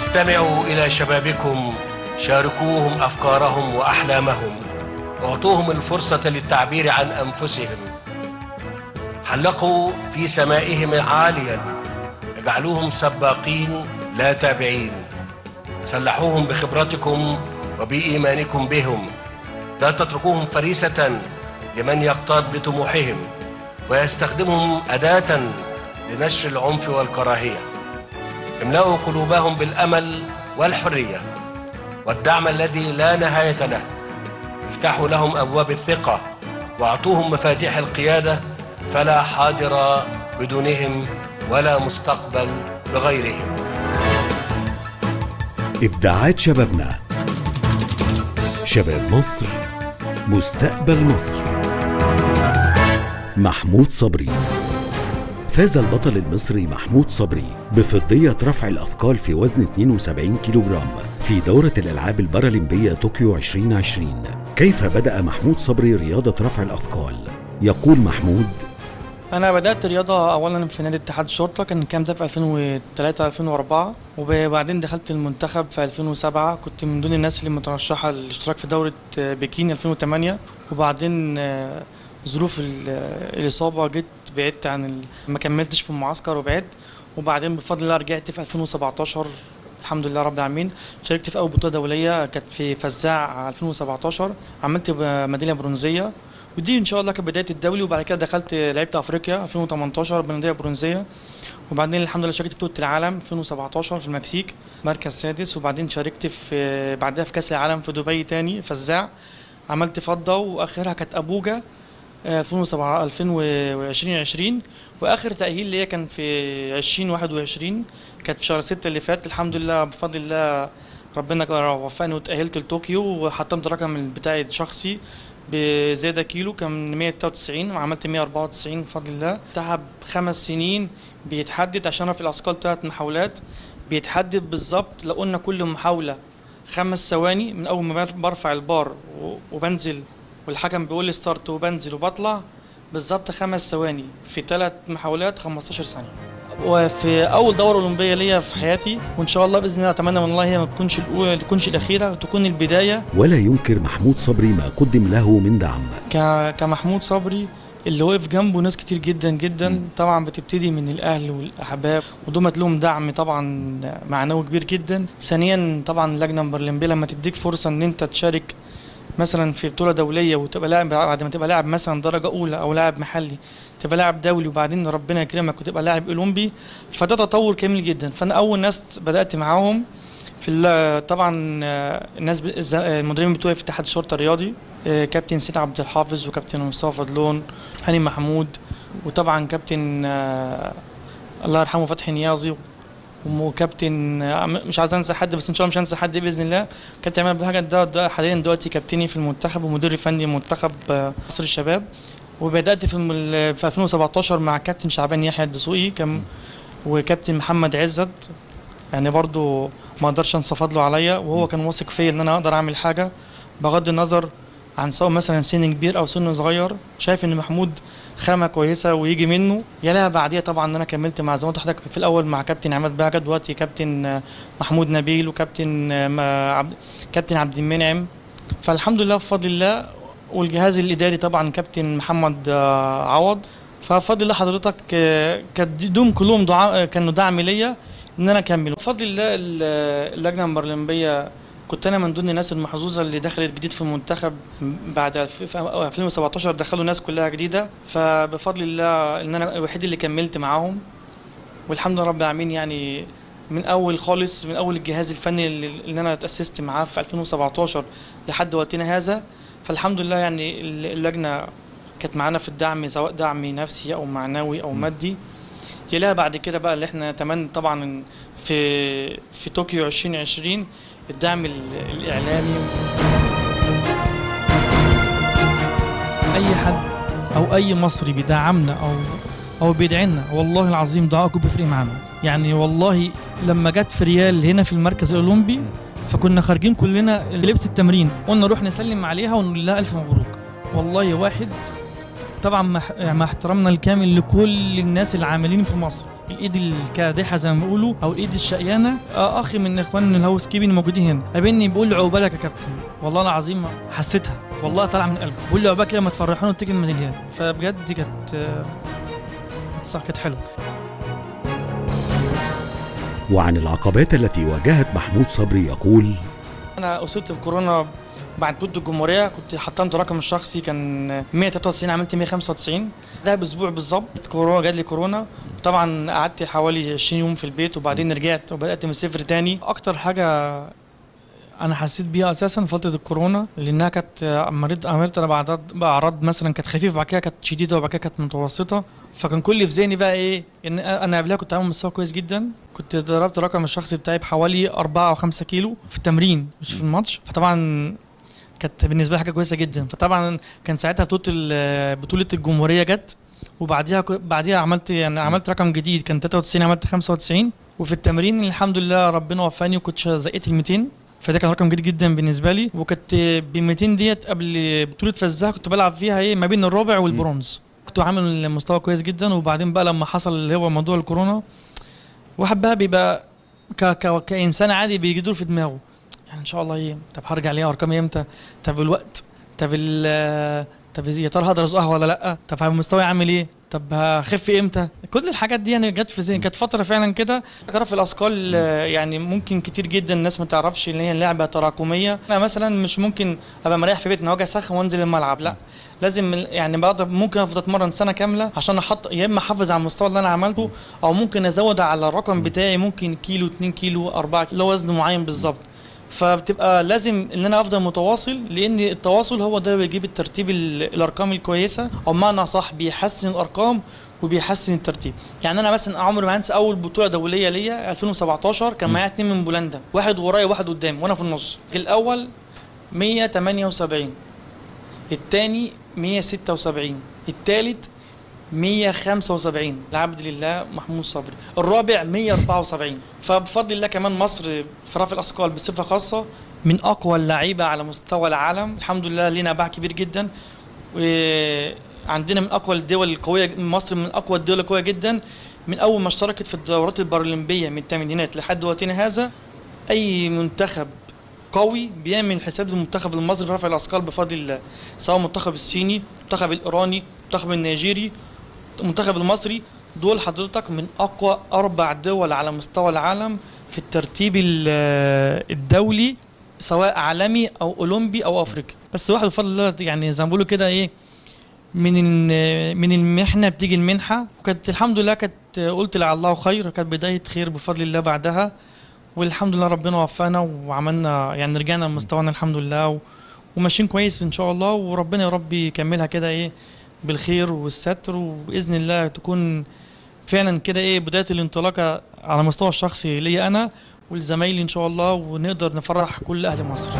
استمعوا إلى شبابكم شاركوهم أفكارهم وأحلامهم واعطوهم الفرصة للتعبير عن أنفسهم حلقوا في سمائهم عاليا اجعلوهم سباقين لا تابعين سلحوهم بخبرتكم وبإيمانكم بهم لا تتركوهم فريسة لمن يقتاد بطموحهم ويستخدمهم أداة لنشر العنف والكراهية املأوا قلوبهم بالأمل والحرية والدعم الذي لا نهاية له افتحوا لهم أبواب الثقة واعطوهم مفاتيح القيادة فلا حاضر بدونهم ولا مستقبل بغيرهم إبداعات شبابنا شباب مصر مستقبل مصر محمود صبري فاز البطل المصري محمود صبري بفضية رفع الأثقال في وزن 72 كيلوغرام في دورة الألعاب البارالمبية طوكيو 2020 كيف بدأ محمود صبري رياضة رفع الأثقال؟ يقول محمود انا بدات رياضه اولا في نادي اتحاد الشرطه كان الكلام ده في 2003 2004 وبعدين دخلت المنتخب في 2007 كنت من ضمن الناس اللي مترشحه للاشتراك في دوره بكين 2008 وبعدين آه، ظروف ال- آه، الاصابه جيت بعدت عن ال... ما كملتش في المعسكر وبعدت وبعدين بفضل الله رجعت في 2017 الحمد لله رب العالمين شاركت في اول بطوله دوليه كانت في فزاع 2017 عملت ب- ميداليه برونزيه ودي ان شاء الله كانت بدايه الدولي وبعد كده دخلت لعبت افريقيا 2018 بميداليه برونزيه وبعدين الحمد لله شاركت في بطوله العالم 2017 في المكسيك مركز سادس وبعدين شاركت في بعدها في كاس العالم في دبي تاني فزاع عملت فضه واخرها كانت ابوجا آه، 2007 2020 واخر تاهيل ليا كان في 2021 كانت في شهر 6 اللي فات الحمد لله بفضل الله ربنا وفقني وتاهلت لطوكيو وحطمت الرقم بتاعي الشخصي بزيادة كيلو كان من 193 وعملت 194 بفضل الله تعب خمس سنين بيتحدد عشان رفع الأثقال ثلاث محاولات بيتحدد بالظبط لو قلنا كل محاولة خمس ثواني من أول ما بر- برفع البار و- وبنزل والحكم بيقول لي ستارت وبنزل وبطلع بالظبط خمس ثواني في ثلاث محاولات 15 ثانية وفي اول دوره اولمبيه ليا في حياتي وان شاء الله باذن الله اتمنى من الله هي ما تكونش الاولى ما تكونش الاخيره تكون البدايه ولا ينكر محمود صبري ما قدم له من دعم ك- كمحمود صبري اللي وقف جنبه ناس كتير جدا جدا طبعا بتبتدي من الاهل والاحباب ودومت لهم دعم طبعا معنوي كبير جدا ثانيا طبعا اللجنه البرلمبيه لما تديك فرصه ان انت تشارك مثلا في بطوله دوليه وتبقى لاعب بعد ما تبقى لاعب مثلا درجه اولى او لاعب محلي تبقى لاعب دولي وبعدين ربنا يكرمك وتبقى لاعب اولمبي فده تطور كامل جدا فانا اول ناس بدات معاهم في ال- طبعا آه، الناس ب- الز- آه، المدربين بتوعي في اتحاد الشرطه الرياضي آه، كابتن سيد عبد الحافظ وكابتن مصطفى فضلون هاني محمود وطبعا كابتن آه، الله يرحمه فتحي نيازي وكابتن آه، مش عايز انسى حد بس ان شاء الله مش هنسى حد باذن الله كابتن عماد بهجت ده, ده حاليا دلوقتي كابتني في المنتخب ومدير فني منتخب آه، مصر الشباب وبدات في الم- في 2017 مع كابتن شعبان يحيى الدسوقي كان وكابتن محمد عزت يعني برضو ما اقدرش انسى فضله عليا وهو كان واثق فيا ان انا اقدر اعمل حاجه بغض النظر عن سواء مثلا سن كبير او سن صغير شايف ان محمود خامه كويسه ويجي منه يلاها بعديها طبعا ان انا كملت مع زي ما قلت لحضرتك في الاول مع كابتن عماد بهجت دلوقتي كابتن آه، محمود نبيل وكابتن آه، ما- عبد كابتن عبد المنعم فالحمد لله بفضل الله والجهاز الاداري طبعا كابتن محمد آه، عوض فبفضل الله حضرتك آه، كانت دوم كلهم دعاء كانوا دعم ليا ان انا اكمل بفضل الله ال- اللجنه البرلمبيه كنت انا من ضمن الناس المحظوظه اللي دخلت جديد في المنتخب بعد الف- في 2017 دخلوا ناس كلها جديده فبفضل الله ان انا الوحيد اللي كملت معاهم والحمد لله رب العالمين يعني من اول خالص من اول الجهاز الفني اللي اللي انا اتاسست معاه في 2017 لحد وقتنا هذا فالحمد لله يعني اللجنه كانت معانا في الدعم سواء دعم نفسي او معنوي او مادي يلاها بعد كده بقى اللي احنا نتمنى طبعا في في طوكيو 2020 الدعم ال- الاعلامي اي حد او اي مصري بيدعمنا او او بيدعمنا والله العظيم دعائكم بيفرق معانا يعني والله لما جت في ريال هنا في المركز الاولمبي فكنا خارجين كلنا لبس التمرين قلنا نروح نسلم عليها ونقول لها الف مبروك والله واحد طبعا مع مع احترامنا الكامل لكل الناس العاملين في مصر الايد الكادحه زي ما بيقولوا او الايد الشقيانه آه، اخي من اخوان الهاوس كيبنج موجودين هنا قابلني بيقول لي عقبالك يا كابتن والله العظيم حسيتها والله طالعه من قلبي بيقول لي عقبال كده ما تفرحوني وتيجي الميداليات فبجد دي كانت آه، صح كانت حلوه وعن العقبات التي واجهت محمود صبري يقول انا اصبت بكورونا بعد بطوله الجمهوريه كنت حطمت رقم الشخصي كان 193 عملت 195 ده باسبوع بالظبط كورونا جات لي كورونا طبعا قعدت حوالي 20 يوم في البيت وبعدين رجعت وبدات من الصفر تاني اكتر حاجه انا حسيت بيها اساسا فتره الكورونا لانها كانت مريض مريض انا باعراض باعراض مثلا كانت خفيفه وبعد كده كانت شديده وبعد كده كانت متوسطه فكان كل في ذهني بقى ايه ان انا قبلها كنت عامل مستوى كويس جدا كنت ضربت الرقم الشخصي بتاعي بحوالي 4 او 5 كيلو في التمرين مش في الماتش فطبعا كانت بالنسبه لي حاجه كويسه جدا فطبعا كان ساعتها بطوله ال- بطوله الجمهوريه جت وبعديها ك- بعديها عملت يعني عملت رقم جديد كان 93 عملت 95 وفي التمرين الحمد لله ربنا وفاني وكنت زقيت ال 200 فده كان رقم جديد جدا بالنسبه لي وكنت ب 200 ديت قبل بطوله فزاع كنت بلعب فيها ايه ما بين الرابع والبرونز كنت عامل مستوى كويس جدا وبعدين بقى لما حصل اللي هو موضوع الكورونا واحد بقى بيبقى ك ك كانسان عادي بيجي في دماغه يعني ان شاء الله ايه طب هرجع ليها ارقامي امتى طب الوقت طب ال طب يا ترى هقدر ازقها ولا لا طب مستواي عامل ايه طب هخف امتى كل الحاجات دي يعني جت في ذهني كانت فتره فعلا كده تعرف الاثقال آه، يعني ممكن كتير جدا الناس ما تعرفش ان هي لعبه تراكميه انا مثلا مش ممكن ابقى مريح في بيتنا واجي اسخن وانزل الملعب لا لازم يعني بقدر ممكن افضل اتمرن سنه كامله عشان احط يا اما احافظ على المستوى اللي انا عملته او ممكن ازود على الرقم بتاعي ممكن كيلو 2 كيلو 4 كيلو اللي هو وزن معين بالظبط فبتبقى لازم ان انا افضل متواصل لان التواصل هو ده بيجيب الترتيب ال- الارقام الكويسه او معنى صح بيحسن الارقام وبيحسن الترتيب يعني انا مثلا عمري ما هنسى اول بطوله دوليه ليا 2017 كان معايا اتنين من بولندا واحد ورايا وواحد قدامي وانا في النص الاول 178 الثاني 176 الثالث 175 العبد لله محمود صبري الرابع 174 فبفضل الله كمان مصر في رفع الاثقال بصفه خاصه من اقوى اللعيبه على مستوى العالم الحمد لله لينا باع كبير جدا وعندنا من اقوى الدول القويه مصر من اقوى الدول القويه جدا من اول ما اشتركت في الدورات البارالمبيه من الثمانينات لحد وقتنا هذا اي منتخب قوي بيعمل حساب المنتخب المصري في رفع الاثقال بفضل الله سواء المنتخب الصيني المنتخب الايراني المنتخب النيجيري المنتخب المصري دول حضرتك من اقوى اربع دول على مستوى العالم في الترتيب ال- الدولي سواء عالمي او اولمبي او افريقي بس واحد بفضل الله يعني زي ما بيقولوا كده ايه من ال- من المحنه بتيجي المنحه وكانت الحمد لله كانت قلت لعل الله خير كانت بدايه خير بفضل الله بعدها والحمد لله ربنا وفقنا وعملنا يعني رجعنا لمستوانا الحمد لله و- وماشيين كويس ان شاء الله وربنا يا رب يكملها كده ايه بالخير والستر وباذن الله تكون فعلا كده ايه بدايه الانطلاقه على المستوى الشخصي ليا انا ولزمايلي ان شاء الله ونقدر نفرح كل اهل مصر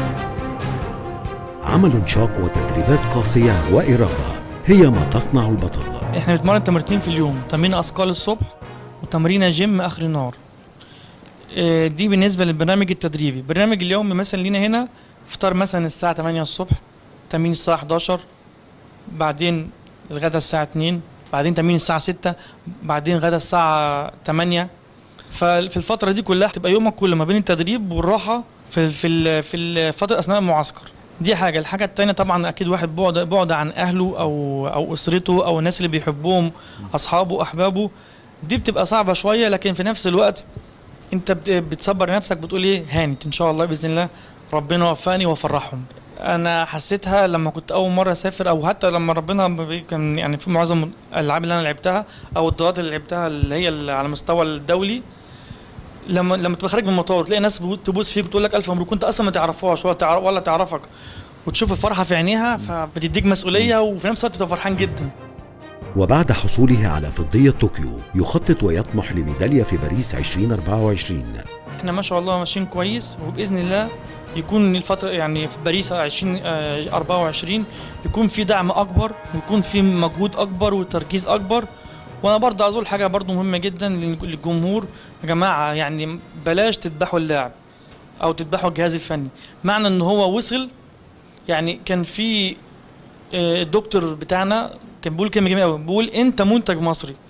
عمل شاق وتدريبات قاسية وإرادة هي ما تصنع البطل احنا بنتمرن تمرتين في اليوم تمرين اثقال الصبح وتمرين جيم اخر النهار آه، دي بالنسبه للبرنامج التدريبي البرنامج اليومي مثلا لينا هنا فطار مثلا الساعه 8 الصبح تمرين الساعه 11 بعدين الغدا الساعه 2 بعدين تمرين الساعه 6 بعدين غدا الساعه 8 ففي الفتره دي كلها تبقى يومك كله ما بين التدريب والراحه في في ال- في الفتره اثناء المعسكر دي حاجه الحاجه التانية طبعا اكيد واحد بعد بعد عن اهله او او اسرته او الناس اللي بيحبهم اصحابه احبابه دي بتبقى صعبه شويه لكن في نفس الوقت انت بت- بتصبر نفسك بتقول ايه هانت ان شاء الله باذن الله ربنا وفاني وفرحهم انا حسيتها لما كنت اول مره اسافر او حتى لما ربنا ب- كان يعني في معظم الالعاب اللي انا لعبتها او الدورات اللي لعبتها اللي هي اللي على المستوى الدولي لما لما تبقى خارج من المطار تلاقي ناس بو- تبوس فيك وتقول لك الف مبروك انت اصلا ما تعرفهاش ولا تعرف ولا تعرفك وتشوف الفرحه في عينيها فبتديك مسؤوليه وفي نفس الوقت تبقى فرحان جدا وبعد حصوله على فضية طوكيو يخطط ويطمح لميدالية في باريس 2024 احنا ما شاء الله ماشيين كويس وباذن الله يكون الفتره يعني في باريس 2024 يكون في دعم اكبر ويكون في مجهود اكبر وتركيز اكبر وانا برضه عايز اقول حاجه برضه مهمه جدا للج- للجمهور يا جماعه يعني بلاش تذبحوا اللاعب او تذبحوا الجهاز الفني معنى ان هو وصل يعني كان في آه، الدكتور بتاعنا كان بيقول كلمه جميله قوي بيقول انت منتج مصري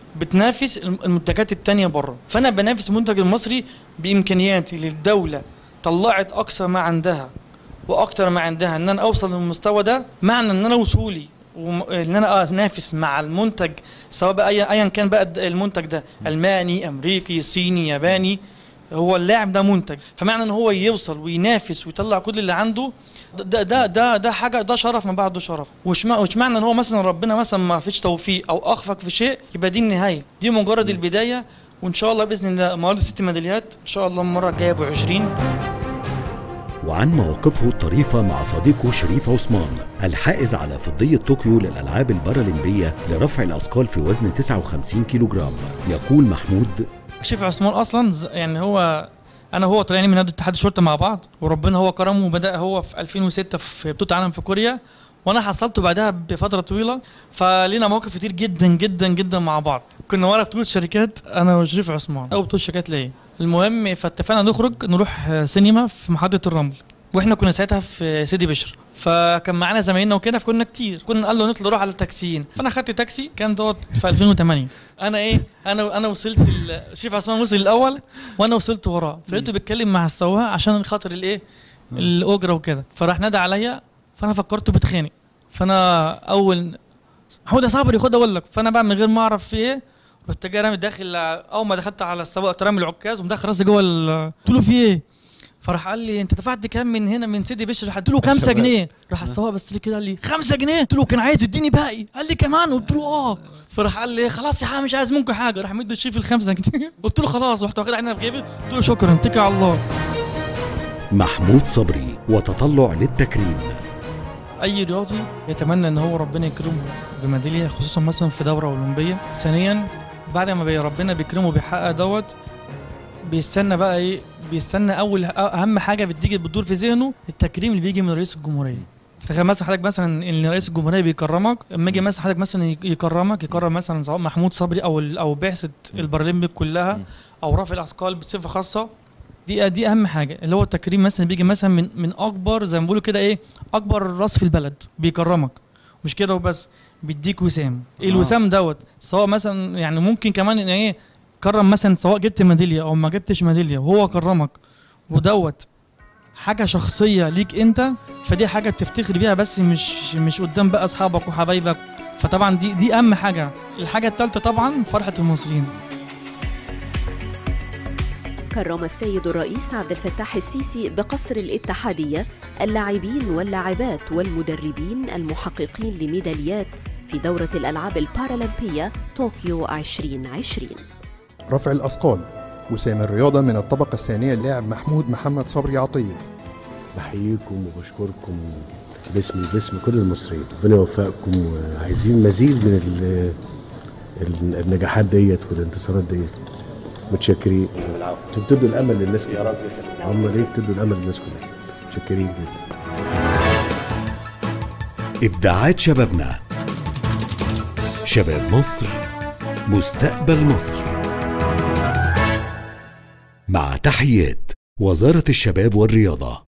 بتنافس الم- المنتجات التانية بره فانا بنافس المنتج المصري بامكانياتي للدوله طلعت اقصى ما عندها واكتر ما عندها ان انا اوصل للمستوى ده معنى ان انا وصولي وم- ان انا انافس مع المنتج سواء بقى ايا أياً كان بقى الد- المنتج ده الماني امريكي صيني ياباني هو اللاعب ده منتج فمعنى ان هو يوصل وينافس ويطلع كل اللي عنده ده ده ده ده حاجه ده شرف ما بعده شرف وش مع- وش معنى ان هو مثلا ربنا مثلا ما فيش توفيق او اخفق في شيء يبقى دي النهايه دي مجرد البدايه وان شاء الله باذن الله مواليد ست ميداليات ان شاء الله المره الجايه ابو 20 وعن مواقفه الطريفة مع صديقه شريف عثمان الحائز على فضية طوكيو للألعاب البارالمبية لرفع الأثقال في وزن 59 كيلوغرام يقول محمود شريف عثمان اصلا ز- يعني هو انا وهو طالعين من نادي اتحاد الشرطه مع بعض وربنا هو كرمه وبدا هو في 2006 في بطوله عالم في كوريا وانا حصلته بعدها بفتره طويله فلينا مواقف كتير جدا جدا جدا مع بعض كنا ورا بطوله شركات انا وشريف عثمان او بطوله شركات ليا المهم فاتفقنا نخرج نروح آه، سينما في محطه الرمل واحنا كنا ساعتها في سيدي بشر فكان معانا زمايلنا وكده فكنا كتير كنا قال له نطلع نروح على التاكسيين فانا خدت تاكسي كان دوت في 2008 انا ايه انا انا وصلت ال- شريف عثمان وصل الاول وانا وصلت وراه فلقيته بيتكلم مع السواق عشان خاطر الايه الاجره وكده فراح نادى عليا فانا فكرته بيتخانق فانا اول محمود يا صبري خد اقول لك فانا بقى من غير ما اعرف في ايه رحت جاي رامي داخل اول ما دخلت على السواق قلت رامي العكاز ومدخل راسي جوه ال- قلت له في ايه فراح قال لي انت دفعت كام من هنا من سيدي بشر قلت له 5 جنيه راح السواق بس لي كده قال لي 5 جنيه قلت له كان عايز يديني باقي قال لي كمان قلت له اه فراح قال لي خلاص يا حبيبي مش عايز منكم حاجه راح مدي الشيف الخمسة جنيه قلت له خلاص رحت واخد عينها في جيبي قلت له شكرا اتكل على الله محمود صبري وتطلع للتكريم اي رياضي يتمنى ان هو ربنا يكرمه بميداليه خصوصا مثلا في دوره اولمبيه ثانيا بعد ما بي ربنا بيكرمه بيحقق دوت بيستنى بقى ايه بيستنى اول اهم حاجه بتيجي بتدور في ذهنه التكريم اللي بيجي من رئيس الجمهوريه تخيل مثلا حضرتك مثلا ان رئيس الجمهوريه بيكرمك اما يجي مثلا حضرتك مثلا يكرمك يكرم مثلا سواء محمود صبري او ال- او بعثه البارالمبيك كلها او رافع الاثقال بصفه خاصه دي دي اهم حاجه اللي هو التكريم مثلا بيجي مثلا من من اكبر زي ما بيقولوا كده ايه اكبر راس في البلد بيكرمك مش كده وبس بيديك وسام إيه الوسام دوت سواء مثلا يعني ممكن كمان ان ايه كرم مثلا سواء جبت ميداليه او ما جبتش ميداليه وهو كرمك ودوت حاجه شخصيه ليك انت فدي حاجه بتفتخر بيها بس مش مش قدام بقى اصحابك وحبايبك فطبعا دي دي اهم حاجه الحاجه الثالثه طبعا فرحه المصريين كرم السيد الرئيس عبد الفتاح السيسي بقصر الاتحادية اللاعبين واللاعبات والمدربين المحققين لميداليات في دورة الألعاب البارالمبية طوكيو 2020 رفع الأثقال وسام الرياضة من الطبقة الثانية اللاعب محمود محمد صبري عطية بحييكم وبشكركم باسمي باسم كل المصريين ربنا يوفقكم وعايزين مزيد من ال- ال- النجاحات ديت والانتصارات ديت متشكرين انتوا بتدوا الامل للناس كلها يا رب هم ليه بتدوا الامل للناس كلها متشكرين جدا إبداعات شبابنا شباب مصر مستقبل مصر مع تحيات وزارة الشباب والرياضة